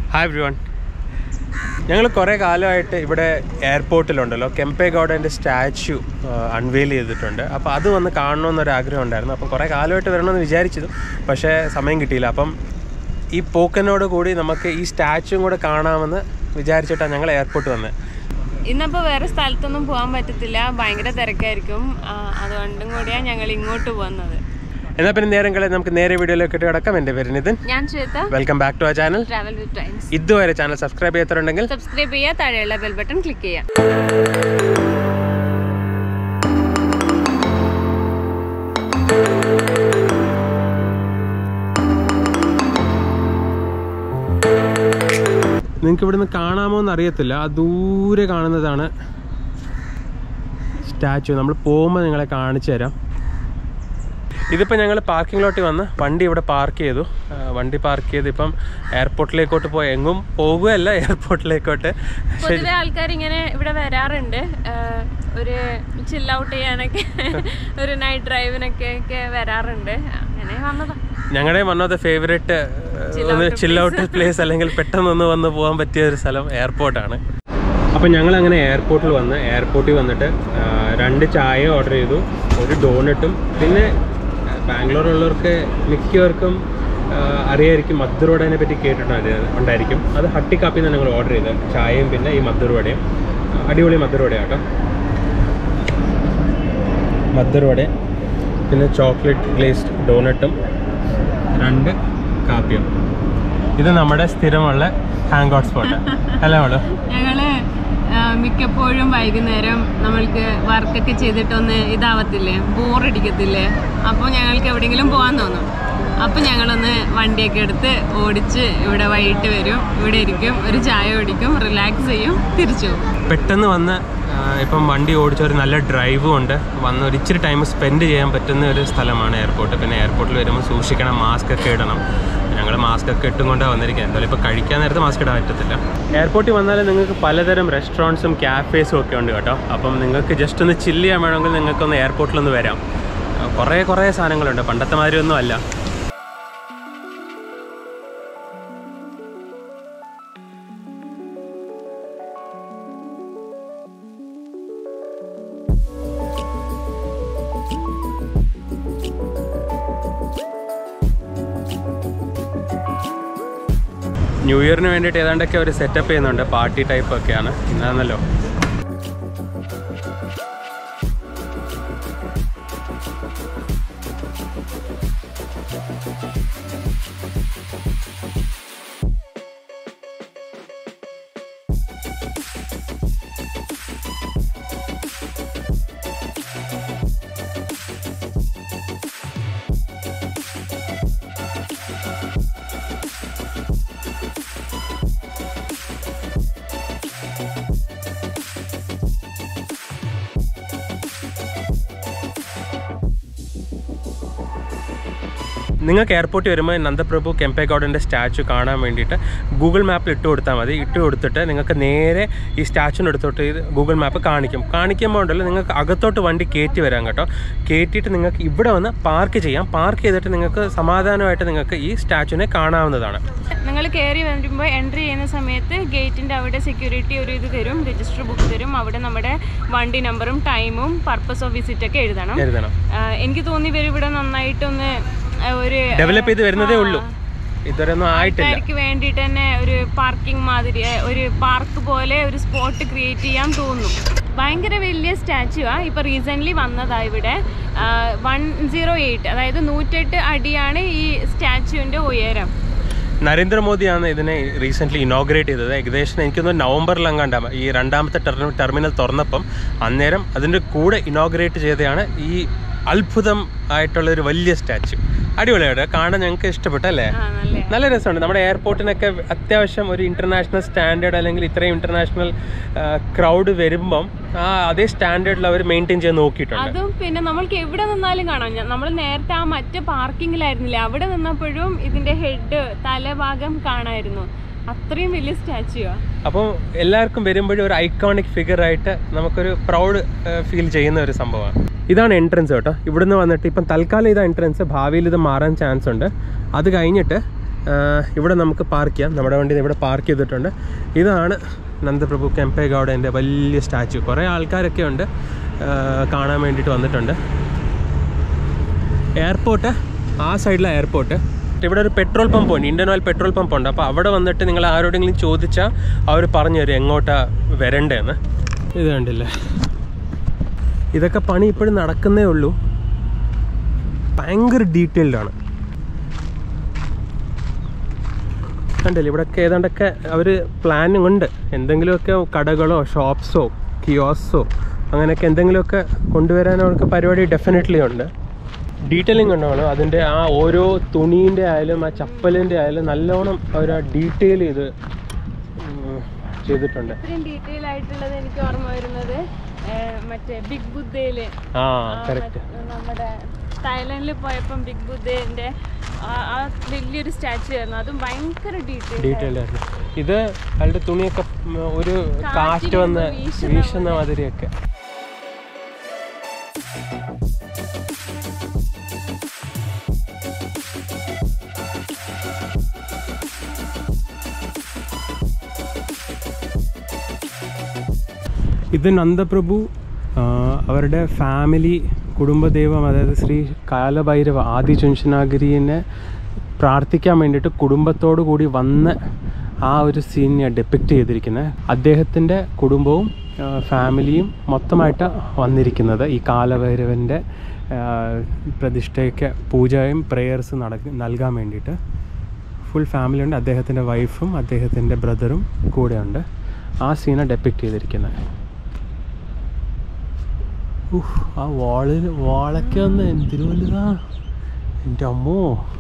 hi every one ഞങ്ങൾ കുറേ കാലമായിട്ട് ഇവിടെ എയർപോർട്ടിലുണ്ടല്ലോ കെമ്പെ ഗൗഡൻ്റെ സ്റ്റാച്യു അൺവെയിൽ ചെയ്തിട്ടുണ്ട് അപ്പോൾ അത് വന്ന് കാണണമെന്നൊരു ആഗ്രഹം ഉണ്ടായിരുന്നു അപ്പം കുറേ കാലമായിട്ട് വരണമെന്ന് വിചാരിച്ചത് പക്ഷേ സമയം കിട്ടിയില്ല അപ്പം ഈ പോക്കനോട് കൂടി നമുക്ക് ഈ സ്റ്റാച്യുവും കൂടെ കാണാമെന്ന് വിചാരിച്ചിട്ടാണ് ഞങ്ങൾ എയർപോർട്ട് വന്നത് ഇന്നിപ്പോ വേറെ സ്ഥലത്തൊന്നും പോകാൻ പറ്റത്തില്ല ഭയങ്കര തിരക്കായിരിക്കും ആ, അതുകൊണ്ടും കൂടിയാണ് ഞങ്ങൾ ഇങ്ങോട്ട് പോകുന്നത് എന്നാൽ പിന്നെ നേരം കളി നമുക്ക് നേരെ വീഡിയോയിലേക്ക് കിടക്കാം എൻ്റെ പേര് നിതിൻ ഞാൻ ശ്വേത വെൽക്കം ബാക്ക് ടു ആ ചാനൽ ട്രാവൽ വിത്ത് ടൈംസ് ഇതുവരെ ചാനൽ സബ്സ്ക്രൈബ് ചെയ്യാത്തവരുണ്ടെങ്കിൽ സബ്സ്ക്രൈബ് ചെയ്യുക താഴെയുള്ള ബെൽ ബട്ടൺ ക്ലിക്ക് ചെയ്യുക നിങ്ങൾക്ക് ഇവിടുന്ന് കാണാമോ എന്ന് അറിയത്തില്ല ആ ദൂരെ കാണുന്നതാണ് സ്റ്റാച്ചു നമ്മൾ പോകുമ്പോൾ നിങ്ങളെ കാണിച്ചു തരാം ഇതിപ്പോൾ ഞങ്ങൾ പാർക്കിംഗ് ലോട്ടിൽ വന്ന് വണ്ടി ഇവിടെ പാർക്ക് ചെയ്തു ആ, വണ്ടി പാർക്ക് ചെയ്ത് ഇപ്പം എയർപോർട്ടിലേക്കോട്ട് പോയി എങ്ങും പോകുകയല്ല എയർപോർട്ടിലേക്കോട്ട് പൊതുവെ ആൾക്കാർ ഇങ്ങനെ ഇവിടെ വരാറുണ്ട് ആ, ഒരു ചിൽ ഔട്ട് ചെയ്യാനൊക്കെ ഒരു നൈറ്റ് ഡ്രൈവിനൊക്കെ ഒക്കെ വരാറുണ്ട് അങ്ങനെ വന്നതാ ഞങ്ങളുടെ വൺ ഓഫ് ദ ഫേവറേറ്റ് ഒന്ന് ചിൽ ഔട്ട് പ്ലേസ് അല്ലെങ്കിൽ പെട്ടെന്നൊന്ന് വന്ന് പോകാൻ പറ്റിയ ഒരു സ്ഥലം എയർപോർട്ടാണ് അപ്പം ഞങ്ങൾ അങ്ങനെ എയർപോർട്ടിൽ വന്ന് എയർപോർട്ടിൽ വന്നിട്ട് ആ, രണ്ട് ചായ ഓർഡർ ചെയ്തു ഒരു ഡോണറ്റും പിന്നെ ബാംഗ്ലൂരുള്ളവർക്ക് മിക്കവർക്കും ആ, അറിയായിരിക്കും മദ്ദുറോടനെ പറ്റി കേട്ടിട്ടുണ്ട് ഉണ്ടായിരിക്കും അത് ഹട്ടി കാപ്പിന്ന് ഞങ്ങൾ ഓർഡർ ചെയ്തത് ചായയും പിന്നെ ഈ മദ്ദുറോടയും അടിപൊളി മദ്ദുറോടയാണ് കേട്ടോ മദ്ദുറോടെ പിന്നെ ചോക്ലേറ്റ് ഗ്ലേസ്ഡ് ഡോണട്ടും രണ്ട് കാപ്പിയും ഇത് നമ്മുടെ സ്ഥിരമുള്ള ഹാങ് ഔട്ട് സ്പോട്ട് അല്ലേ മോള് ഞങ്ങള് ആ, മിക്കപ്പോഴും വൈകുന്നേരം നമ്മൾക്ക് വർക്കൊക്കെ ചെയ്തിട്ടൊന്ന് ഇതാവത്തില്ലേ ബോറടിക്കത്തില്ലേ അപ്പോൾ ഞങ്ങൾക്ക് എവിടെയെങ്കിലും പോകാൻ തോന്നും അപ്പോൾ ഞങ്ങളൊന്ന് വണ്ടിയൊക്കെ എടുത്ത് ഓടിച്ച് ഇവിടെ വൈകിട്ട് വരും ഇവിടെ ഇരിക്കും ഒരു ചായ കുടിക്കും റിലാക്സ് ചെയ്യും തിരിച്ചു പോകും പെട്ടെന്ന് വന്ന് ആ, ഇപ്പം വണ്ടി ഓടിച്ച ഒരു നല്ല ഡ്രൈവും ഉണ്ട് വന്ന് ഒരു ഇച്ചിരി ടൈം സ്പെൻഡ് ചെയ്യാൻ പറ്റുന്ന ഒരു സ്ഥലമാണ് എയർപോർട്ട് പിന്നെ എയർപോർട്ടിൽ വരുമ്പോൾ സൂക്ഷിക്കണം മാസ്ക് ഒക്കെ ഇടണം ഞങ്ങൾ മാസ്ക് ഒക്കെ ഇട്ടും കൊണ്ടാണ് വന്നിരിക്കുന്നത് എന്തായാലും ഇപ്പോൾ കഴിക്കാൻ നേരത്ത് മാസ്ക് ഇടാൻ പറ്റത്തില്ല എയർപോർട്ടിൽ വന്നാൽ നിങ്ങൾക്ക് പലതരം റെസ്റ്റോറൻറ്റ്സും ക്യാഫേസും ഒക്കെ ഉണ്ട് കേട്ടോ അപ്പം നിങ്ങൾക്ക് ജസ്റ്റ് ഒന്ന് ചില്ല് ചെയ്യാൻ വേണമെങ്കിൽ നിങ്ങൾക്കൊന്ന് എയർപോർട്ടിലൊന്ന് വരാം ആ, കുറേ കുറേ സാധനങ്ങളുണ്ട് പണ്ടത്തെ മാതിരി ഒന്നും അല്ല ന്യൂ ഇയറിന് വേണ്ടിയിട്ട് ഏതാണ്ടൊക്കെ അവർ സെറ്റപ്പ് ചെയ്യുന്നുണ്ട് പാർട്ടി ടൈപ്പ് ഒക്കെയാണ് ഇന്നാന്നല്ലോ നിങ്ങൾക്ക് എയർപോർട്ടിൽ വരുമ്പോൾ നന്ദപ്രഭു കെമ്പേഗൗഡൻ്റെ സ്റ്റാച്ചു കാണാൻ വേണ്ടിയിട്ട് ഗൂഗിൾ മാപ്പിൽ ഇട്ട് കൊടുത്താൽ മതി ഇട്ട് കൊടുത്തിട്ട് നിങ്ങൾക്ക് നേരെ ഈ സ്റ്റാച്ചുവിൻ്റെ അടുത്തോട്ട് ഇത് ഗൂഗിൾ മാപ്പ് കാണിക്കും കാണിക്കുമ്പോൾ ഉണ്ടല്ലോ നിങ്ങൾക്ക് അകത്തോട്ട് വണ്ടി കയറ്റി വരാം കേട്ടോ കയറ്റിയിട്ട് നിങ്ങൾക്ക് ഇവിടെ വന്ന് പാർക്ക് ചെയ്യാം പാർക്ക് ചെയ്തിട്ട് നിങ്ങൾക്ക് സമാധാനമായിട്ട് നിങ്ങൾക്ക് ഈ സ്റ്റാച്ചുവിനെ കാണാവുന്നതാണ് നിങ്ങൾ കയറി വരുമ്പോൾ എൻട്രി ചെയ്യുന്ന സമയത്ത് ഗേറ്റിൻ്റെ അവിടെ സെക്യൂരിറ്റി ഒരു ഇത് തരും രജിസ്റ്റർ ബുക്ക് തരും അവിടെ നമ്മുടെ വണ്ടി നമ്പറും ടൈമും പർപ്പസ് ഓഫ് വിസിറ്റ് ഒക്കെ എഴുതണം എഴുതണം ആ, എനിക്ക് തോന്നി ഇവർ ഇവിടെ നന്നായിട്ടൊന്ന് ആ, ഒരു ഡെവലപ്പ് ചെയ്ത് വരുന്നതേ ഉള്ളൂ ഇതുവരെ ഒന്നും ആയിട്ടില്ല ആൾക്കാർക്ക് വേണ്ടിയിട്ട് തന്നെ ഒരു പാർക്കിംഗ് മാതിരി ഏ, ഒരു പാർക്ക് പോലെ ഒരു സ്പോട്ട് ക്രിയേറ്റ് ചെയ്യാൻ തോന്നുന്നു ഭയങ്കര വലിയ സ്റ്റാച്ചു ആ ഇപ്പൊ റീസെന്റ് വന്നതാ ഇവിടെ വൺ സീറോ എയ്റ്റ് അതായത് നൂറ്റെട്ട് അടിയാണ് ഈ സ്റ്റാച്ചുവിന്റെ ഉയരം നരേന്ദ്രമോദിയാണ് ഇതിനെ റീസെൻ്റ്ലി ഇനോഗ്രേറ്റ് ചെയ്തത് ഏകദേശം എനിക്കൊന്ന് നവംബറിലെങ്ങാണ്ടാണ് ഈ രണ്ടാമത്തെ ടെർമി ടെർമിനൽ തുറന്നപ്പം അന്നേരം അതിൻ്റെ കൂടെ ഇനോഗ്രേറ്റ് ചെയ്തതാണ് ഈ അത്ഭുതം ആയിട്ടുള്ള ഒരു വലിയ സ്റ്റാച്ചു അടിപൊളിയായിട്ട് കാണാൻ ഞങ്ങൾക്ക് ഇഷ്ടപ്പെട്ടു അല്ലേ ആ നല്ല നല്ല രസമുണ്ട് നമ്മുടെ എയർപോർട്ടിനൊക്കെ അത്യാവശ്യം ഒരു ഇന്റർനാഷണൽ സ്റ്റാൻഡേർഡ് അല്ലെങ്കിൽ ഇത്രയും ഇന്റർനാഷണൽ ക്രൗഡ് വരുമ്പം ആ അതേ സ്റ്റാൻഡേർഡിൽ അവർ മെയിൻറ്റെയിൻ ചെയ്യാൻ നോക്കിയിട്ടുണ്ട് അതും പിന്നെ നമ്മൾക്ക് എവിടെ നിന്നാലും കാണാം നമ്മൾ നേരത്തെ ആ മറ്റേ പാർക്കിങ്ങിലായിരുന്നില്ലേ അവിടെ നിന്നപ്പോഴും ഇതിന്റെ ഹെഡ് തലഭാഗം കാണായിരുന്നു അത്രയും വലിയ സ്റ്റാച്ചുവാ അപ്പോൾ എല്ലാവർക്കും വരുമ്പോഴും ഒരു ഐക്കോണിക് ഫിഗർ ആയിട്ട് നമുക്കൊരു പ്രൗഡ് ഫീൽ ചെയ്യുന്ന ഒരു സംഭവമാണ് ഇതാണ് എൻട്രൻസ് കേട്ടോ ഇവിടുന്ന് വന്നിട്ട് ഇപ്പം തൽക്കാലം ഇതാ എൻട്രൻസ് ഭാവിയിൽ ഇത് മാറാൻ ചാൻസ് ഉണ്ട് അത് കഴിഞ്ഞിട്ട് ഇവിടെ നമുക്ക് പാർക്ക് ചെയ്യാം നമ്മുടെ വണ്ടി ഇവിടെ പാർക്ക് ചെയ്തിട്ടുണ്ട് ഇതാണ് നന്ദപ്രഭു കെമ്പേഗൗഡൻ്റെ വലിയ സ്റ്റാച്ചു കുറേ ആൾക്കാരൊക്കെ ഉണ്ട് ആ, കാണാൻ വേണ്ടിയിട്ട് വന്നിട്ടുണ്ട് എയർപോർട്ട് ആ സൈഡിലെ എയർപോർട്ട് ഇവിടെ ഒരു പെട്രോൾ പമ്പ് ഉണ്ട് ഇന്ത്യൻ ഓയിൽ പെട്രോൾ പമ്പ് ഉണ്ട് അപ്പോൾ അവിടെ വന്നിട്ട് നിങ്ങൾ ആരോടെങ്കിലും ചോദിച്ചാൽ അവർ പറഞ്ഞു തരും എങ്ങോട്ടാ വരണ്ടേന്ന് ഇത് കണ്ടില്ലേ ഇതൊക്കെ പണി ഇപ്പോഴും നടക്കുന്നേ ഉള്ളൂ ഭയങ്കര ഡീറ്റെയിൽഡ് ആണ് കണ്ടില്ലേ ഇവിടെയൊക്കെ ഏതാണ്ടൊക്കെ അവർ പ്ലാനിങ് ഉണ്ട് എന്തെങ്കിലുമൊക്കെ കടകളോ ഷോപ്സോ കിയോസോ അങ്ങനെയൊക്കെ എന്തെങ്കിലുമൊക്കെ കൊണ്ടുവരാൻ അവർക്ക് പരിപാടി ഡെഫിനറ്റ്ലി ഉണ്ട് ഡീറ്റെയിലിംഗ് ഉണ്ടാവണം അതിൻ്റെ ആ ഓരോ തുണീൻ്റെ ആയാലും ആ ചപ്പലിൻ്റെ ആയാലും നല്ലോണം അവർ ആ ഡീറ്റെയിൽ ചെയ്ത് ഉം, ചെയ്തിട്ടുണ്ട് ഇത്രയും ഡീറ്റെയിൽ ആയിട്ടുള്ളത് എനിക്ക് ഓർമ്മ വരുന്നത് ഏഹ്, മറ്റേ ബിഗ് ബുദ്ധയില് ആ കറക്റ്റ് നമ്മുടെ തായ്ലാൻഡിൽ പോയപ്പം ബിഗ് ബുദ്ധേന്റെ ആ- ആ വലിയൊരു സ്റ്റാച്ചു ആയിരുന്നു അതും ഭയങ്കര ഡീറ്റെയിൽ ഡീറ്റെയിൽഡ് ആയിരുന്നു ഇത് അയാളുടെ തുണിയൊക്കെ ഉം, ഒരു കാറ്റ് വന്ന് വീശുന്ന വീശുന്ന മാതിരിയൊക്കെ ഇത് നന്ദപ്രഭു ആ, അവരുടെ ഫാമിലി കുടുംബദൈവം അതായത് ശ്രീ കാലഭൈരവ ആദി ചുൻഷനാഗിരിനെ പ്രാർത്ഥിക്കാൻ വേണ്ടിയിട്ട് കുടുംബത്തോടു കൂടി വന്ന് ആ ഒരു സീനിനെ ഡെപ്പിക്റ്റ് ചെയ്തിരിക്കുന്നത് അദ്ദേഹത്തിൻ്റെ കുടുംബവും ആ, ഫാമിലിയും മൊത്തമായിട്ട് വന്നിരിക്കുന്നത് ഈ കാലഭൈരവൻ്റെ ആ, പ്രതിഷ്ഠയ്ക്ക് പൂജയും പ്രേയേഴ്സ് നടക്ക നൽകാൻ വേണ്ടിയിട്ട് ഫുൾ ഫാമിലി ഉണ്ട് അദ്ദേഹത്തിൻ്റെ വൈഫും അദ്ദേഹത്തിൻ്റെ ബ്രദറും കൂടെ ഉണ്ട് ആ സീനെ ഡെപ്പിക്റ്റ് ചെയ്തിരിക്കുന്നത് ഉഫ്, ആ വാളിൽ വാളൊക്കെ ഒന്ന് എന്തിനു വലുതാ എൻ്റെ അമ്മോ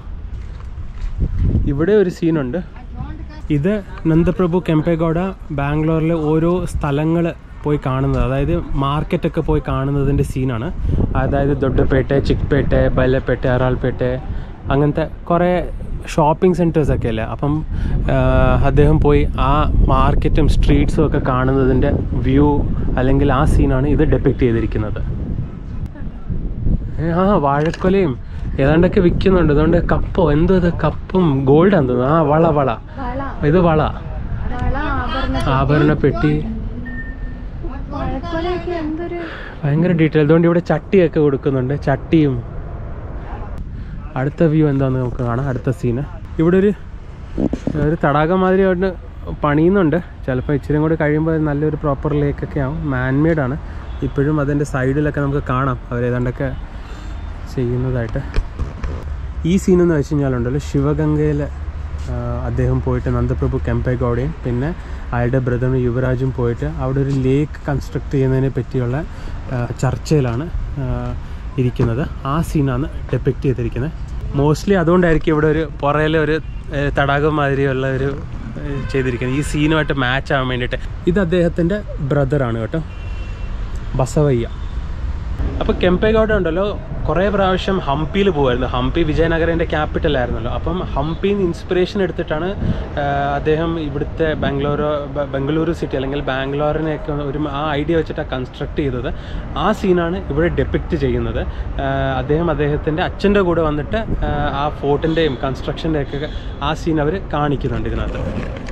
ഇവിടെ ഒരു സീനുണ്ട് ഇത് നന്ദപ്രഭു കെമ്പേഗൗഡ ബാംഗ്ലൂരിലെ ഓരോ സ്ഥലങ്ങൾ പോയി കാണുന്നത് അതായത് മാർക്കറ്റൊക്കെ പോയി കാണുന്നതിൻ്റെ സീനാണ് അതായത് ദൊഡ്ഡപേട്ടെ ചിക്പേട്ടെ ബല്ലപ്പേട്ടെ അറാൾപേട്ടെ അങ്ങനത്തെ കുറേ ഷോപ്പിംഗ് സെൻറ്റേഴ്സ് ഒക്കെ അല്ലേ അപ്പം ആ, അദ്ദേഹം പോയി ആ മാർക്കറ്റും സ്ട്രീറ്റ്സും ഒക്കെ കാണുന്നതിൻ്റെ വ്യൂ അല്ലെങ്കിൽ ആ സീനാണ് ഇത് ഡെപ്പിക്റ്റ് ചെയ്തിരിക്കുന്നത് ഏ, ആ വാഴക്കൊലയും ഏതാണ്ടൊക്കെ വിൽക്കുന്നുണ്ട് അതുകൊണ്ട് കപ്പോ എന്തോ ഇത് കപ്പും ഗോൾഡാന്ന് തോന്നുന്നു ആ വള വള വള ഇത് വള വള ആഭരണ ആഭരണ പെട്ടി വാഴക്കൊലയൊക്കെ എന്തൊരു ഭയങ്കര ഡീറ്റെയിൽ അതുകൊണ്ട് ഇവിടെ ചട്ടിയൊക്കെ കൊടുക്കുന്നുണ്ട് ചട്ടിയും അടുത്ത വ്യൂ എന്താന്ന് നമുക്ക് കാണാം അടുത്ത സീന് ഇവിടെ ഒരു ഒരു തടാകം മാതിരി അവിടെ പണിയുന്നുണ്ട് ചിലപ്പോൾ ഇച്ചിരി കൂടി കഴിയുമ്പോൾ അത് നല്ലൊരു പ്രോപ്പർ ലേക്കൊക്കെ ആവും മാൻമെയ്ഡ് ആണ് ഇപ്പോഴും അതിൻ്റെ സൈഡിലൊക്കെ നമുക്ക് കാണാം അവരേതാണ്ടൊക്കെ ചെയ്യുന്നതായിട്ട് ഈ സീൻ എന്ന് വെച്ച് കഴിഞ്ഞാലുണ്ടല്ലോ ശിവഗംഗയിൽ അദ്ദേഹം പോയിട്ട് നന്ദപ്രഭു കെമ്പേഗൗഡയും പിന്നെ അയാളുടെ ബ്രദറും യുവരാജും പോയിട്ട് അവിടെ ഒരു ലേക്ക് കൺസ്ട്രക്ട് ചെയ്യുന്നതിനെ പറ്റിയുള്ള ആ, ചർച്ചയിലാണ് ആ, ഇരിക്കുന്നത് ആ സീനാണ് ഡെപ്പിക്റ്റ് ചെയ്തിരിക്കുന്നത് മോസ്റ്റ്ലി അതുകൊണ്ടായിരിക്കും ഇവിടെ ഒരു പുറയിൽ ഒരു ഏ, തടാകം മാതിരിയുള്ള ഒരു ഏ, ചെയ്തിരിക്കുന്നത് ഈ സീനുമായിട്ട് മാച്ച് ആവാൻ വേണ്ടിയിട്ട് ഇത് അദ്ദേഹത്തിൻ്റെ ബ്രദറാണ് കേട്ടോ ബസവയ്യ അപ്പോൾ കെമ്പേഗൗഡ ഉണ്ടല്ലോ കുറേ പ്രാവശ്യം ഹംപിയിൽ പോകുമായിരുന്നു ഹംപി വിജയനഗരൻ്റെ ക്യാപിറ്റൽ ആയിരുന്നല്ലോ അപ്പം ഹംപിയിൽ നിന്ന് ഇൻസ്പിറേഷൻ എടുത്തിട്ടാണ് ആ, അദ്ദേഹം ഇവിടുത്തെ ബാംഗ്ലൂർ ബ- ബംഗളൂരു സിറ്റി അല്ലെങ്കിൽ ബാംഗ്ലൂരിനെയൊക്കെ ഒരു ആ ഐഡിയ വെച്ചിട്ടാണ് കൺസ്ട്രക്ട് ചെയ്തത് ആ സീനാണ് ഇവിടെ ഡെപ്പിക്റ്റ് ചെയ്യുന്നത് ആ, അദ്ദേഹം അദ്ദേഹത്തിൻ്റെ അച്ഛൻ്റെ കൂടെ വന്നിട്ട് ആ, ആ ഫോർട്ടിൻ്റെയും കൺസ്ട്രക്ഷൻ്റെയൊക്കെ ആ സീൻ അവർ കാണിക്കുന്നുണ്ട് ഇതിനകത്ത്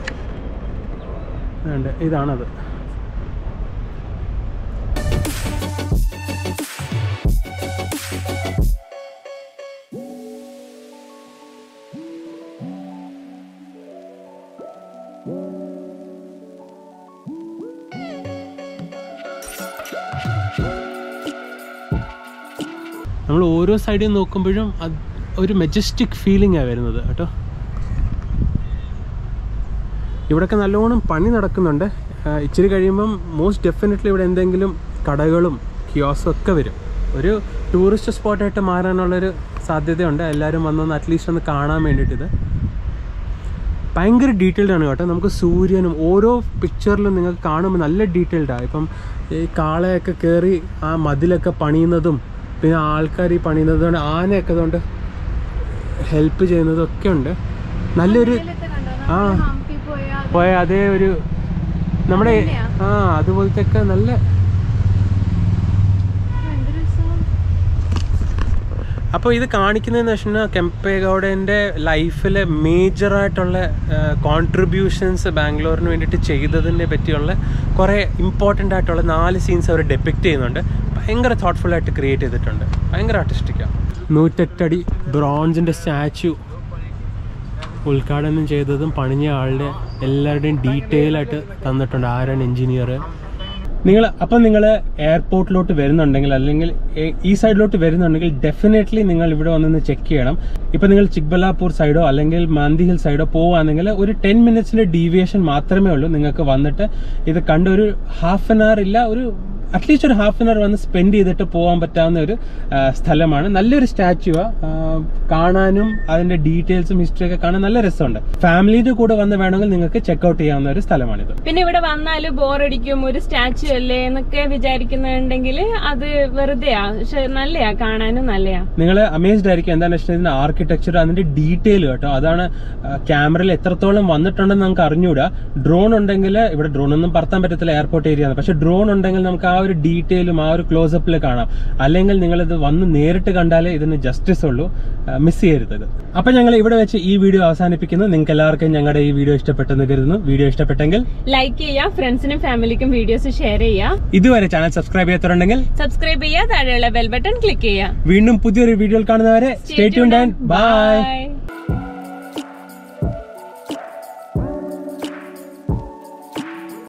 ഉണ്ട് ഇതാണത് നമ്മൾ ഓരോ സൈഡിൽ നോക്കുമ്പോഴും അത് ഒരു മെജസ്റ്റിക് ഫീലിംഗ് ആണ് വരുന്നത് കേട്ടോ ഇവിടെയൊക്കെ നല്ലോണം പണി നടക്കുന്നുണ്ട് ആ, ഇച്ചിരി കഴിയുമ്പം മോസ്റ്റ് ഡെഫിനറ്റ്ലി ഇവിടെ എന്തെങ്കിലും കടകളും കിയോസും ഒക്കെ വരും ഒരു ടൂറിസ്റ്റ് സ്പോട്ടായിട്ട് മാറാനുള്ളൊരു സാധ്യതയുണ്ട് എല്ലാവരും വന്നൊന്ന് അറ്റ്ലീസ്റ്റ് ഒന്ന് കാണാൻ വേണ്ടിയിട്ടിത് ഭയങ്കര ഡീറ്റെയിൽഡ് ആണ് കേട്ടോ നമുക്ക് സൂര്യനും ഓരോ പിക്ചറിലും നിങ്ങൾക്ക് കാണുമ്പോൾ നല്ല ഡീറ്റെയിൽഡാണ് ഇപ്പം ഈ കാളയൊക്കെ കയറി ആ മതിലൊക്കെ പണിയുന്നതും പിന്നെ ആൾക്കാർ ഈ പണിയുന്നത് കൊണ്ട് ആനയൊക്കെ അതുകൊണ്ട് ഹെൽപ്പ് ചെയ്യുന്നതും ഒക്കെ ഉണ്ട് നല്ലൊരു ആ ഹംപി പോയാൽ പോയ അതേ ഒരു നമ്മുടെ ആ അതുപോലത്തെ ഒക്കെ നല്ല എന്തൊരു രസം അപ്പോൾ ഇത് കാണിക്കുന്നതെന്ന് വെച്ച് കഴിഞ്ഞാൽ കെമ്പേഗൗഡൻ്റെ ലൈഫിലെ മേജറായിട്ടുള്ള കോൺട്രിബ്യൂഷൻസ് ബാംഗ്ലൂരിന് വേണ്ടിയിട്ട് ചെയ്തതിനെ പറ്റിയുള്ള കുറേ ഇമ്പോർട്ടൻ്റ് ആയിട്ടുള്ള നാല് സീൻസ് അവർ ഡെപ്പിക്റ്റ് ചെയ്യുന്നുണ്ട് ഭയങ്കര thoughtful ആയിട്ട് ക്രിയേറ്റ് ചെയ്തിട്ടുണ്ട് ഭയങ്കര ആർട്ടിസ്റ്റിക്കാണ് നൂറ്റെട്ടടി ബ്രോൺസിൻ്റെ സ്റ്റാച്യു ഉദ്ഘാടനം ചെയ്തതും പണിഞ്ഞ ആളുടെ എല്ലാവരുടെയും ഡീറ്റെയിൽ ആയിട്ട് തന്നിട്ടുണ്ട് ആരാണ് എഞ്ചിനീയർ നിങ്ങൾ അപ്പം നിങ്ങൾ എയർപോർട്ടിലോട്ട് വരുന്നുണ്ടെങ്കിൽ അല്ലെങ്കിൽ ഏ- ഈ സൈഡിലോട്ട് വരുന്നുണ്ടെങ്കിൽ ഡെഫിനറ്റ്ലി നിങ്ങൾ ഇവിടെ വന്നൊന്ന് ചെക്ക് ചെയ്യണം ഇപ്പം നിങ്ങൾ ചിക്ബലാപൂർ സൈഡോ അല്ലെങ്കിൽ മാന്തി ഹിൽ സൈഡോ പോവുകയാണെങ്കിൽ ഒരു ടെൻ മിനിറ്റ്സിൻ്റെ ഡീവിയേഷൻ മാത്രമേ ഉള്ളൂ നിങ്ങൾക്ക് വന്നിട്ട് ഇത് കണ്ട് ഒരു ഹാഫ് ആൻ അവർ ഇല്ല ഒരു അറ്റ്ലീസ്റ്റ് ഒരു ഹാഫ് ആൻ അവർ വന്ന് സ്പെൻഡ് ചെയ്തിട്ട് പോകാൻ പറ്റാവുന്ന ഒരു ആ, സ്ഥലമാണ് നല്ലൊരു സ്റ്റാച്യുവാ കാണാനും അതിന്റെ ഡീറ്റെയിൽസും ഹിസ്റ്ററി ഒക്കെ കാണാൻ നല്ല രസമുണ്ട് ഫാമിലിയുടെ കൂടെ വന്ന് വേണമെങ്കിൽ നിങ്ങൾക്ക് ചെക്ക്ഔട്ട് ചെയ്യാവുന്ന ഒരു സ്ഥലമാണിത് പിന്നെ ഇവിടെ വന്നാല് ബോറടിക്കും ഒരു സ്റ്റാച്ചു അല്ലേ എന്നൊക്കെ വിചാരിക്കുന്നുണ്ടെങ്കിൽ അത് വെറുതെയാ പക്ഷെ നല്ലയാ കാണാനും നല്ലയാ നിങ്ങൾ അമേസ്ഡ് ആയിരിക്കും എന്താണെന്ന് വെച്ചാൽ ഇതിന്റെ ആർക്കിടെക്ചർ അതിന്റെ ഡീറ്റെയിൽ കേട്ടോ അതാണ് ക്യാമറയിൽ എത്രത്തോളം വന്നിട്ടുണ്ടെന്ന് നമുക്ക് അറിഞ്ഞൂടാ ഡ്രോൺ ഉണ്ടെങ്കിൽ ഇവിടെ ഡ്രോൺ ഒന്നും പറത്താൻ പറ്റത്തില്ല എയർപോർട്ട് ഏരിയ പക്ഷെ ഡ്രോൺ ഉണ്ടെങ്കിൽ നമുക്ക് ആ ഒരു ഡീറ്റെയിലും ആ ഒരു ക്ലോസപ്പിൽ കാണാം അല്ലെങ്കിൽ നിങ്ങൾ ഇത് വന്ന് നേരിട്ട് കണ്ടാലേ ഇതിന് ജസ്റ്റിസ് ഉള്ളൂ മിസ് ചെയ്യരുത് ഇത് അപ്പൊ ഞങ്ങൾ ഇവിടെ വെച്ച് ഈ വീഡിയോ അവസാനിപ്പിക്കുന്നു നിങ്ങൾക്ക് എല്ലാവർക്കും ഞങ്ങളുടെ ഈ വീഡിയോ ഇഷ്ടപ്പെട്ടെന്ന് കരുതുന്നു വീഡിയോ ഇഷ്ടപ്പെട്ടെങ്കിൽ ലൈക്ക് ചെയ്യാ ഫ്രണ്ട്സിനും ഫാമിലിക്കും വീഡിയോസ് ഷെയർ ചെയ്യാ ഇതുവരെ ചാനൽ സബ്സ്ക്രൈബ് ചെയ്യാത്തവരുണ്ടെങ്കിൽ സബ്സ്ക്രൈബ് ചെയ്യാ താഴെയുള്ള ബെൽ ബട്ടൺ ക്ലിക്ക് ചെയ്യാ വീണ്ടും പുതിയൊരു വീഡിയോ കാണുന്നവരെ stay tuned and bye by